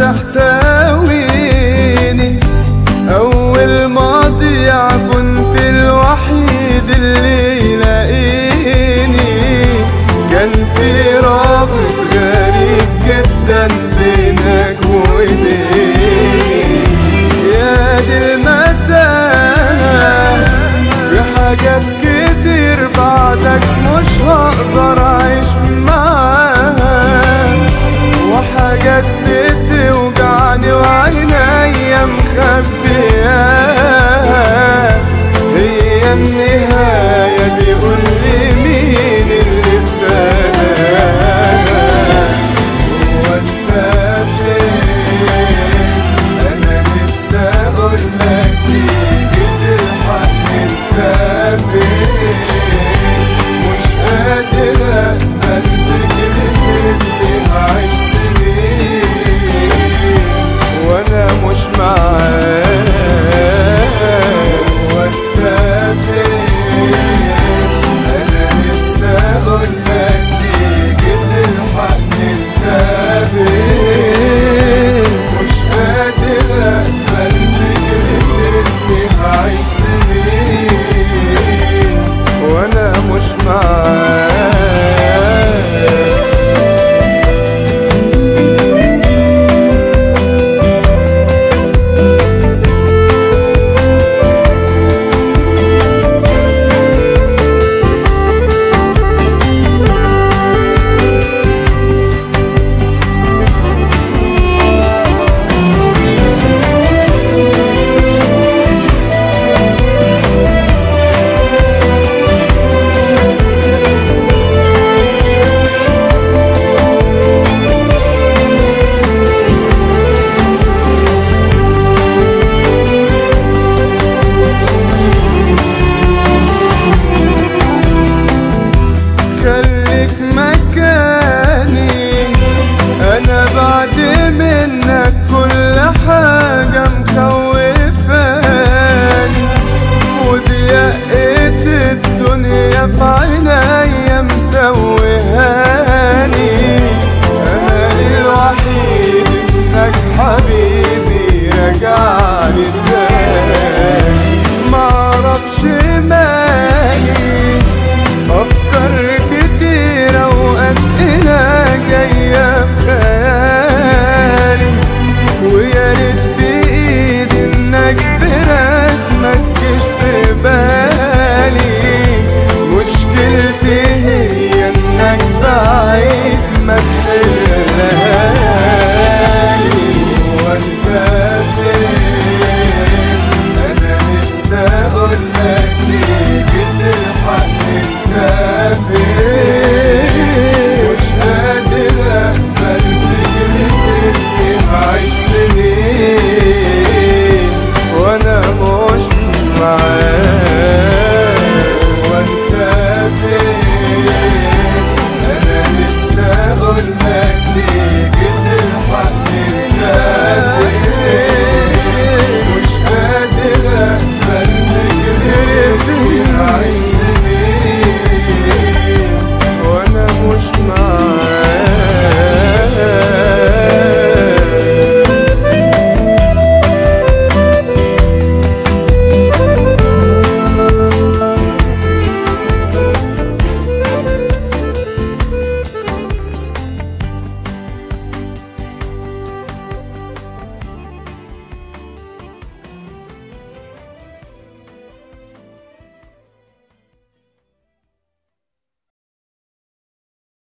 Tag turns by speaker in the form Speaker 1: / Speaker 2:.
Speaker 1: تحتويني أول ما ضيع كنت الوحيد اللي يلاقيني كان في رابط غريب جدا بينك وبيني يا دي المتاهة في حاجات كتير بعدك مش هقدر أعيش معاها وحاجات بتوجعني وعينيا مخبياها هي النهاية دي قولي مين اللي ابتداها هو انت فين انا نفسي اقولك تيجي تلحقني انت فين مش قادر اقبل فكرة اني هعيش سنين وانا مش معاك وانت فين انا نفسي اقولك تيجي تلحقني انت فين مش قادر اقبل فكرة اني هعيش سنين وانا مش معاك خليك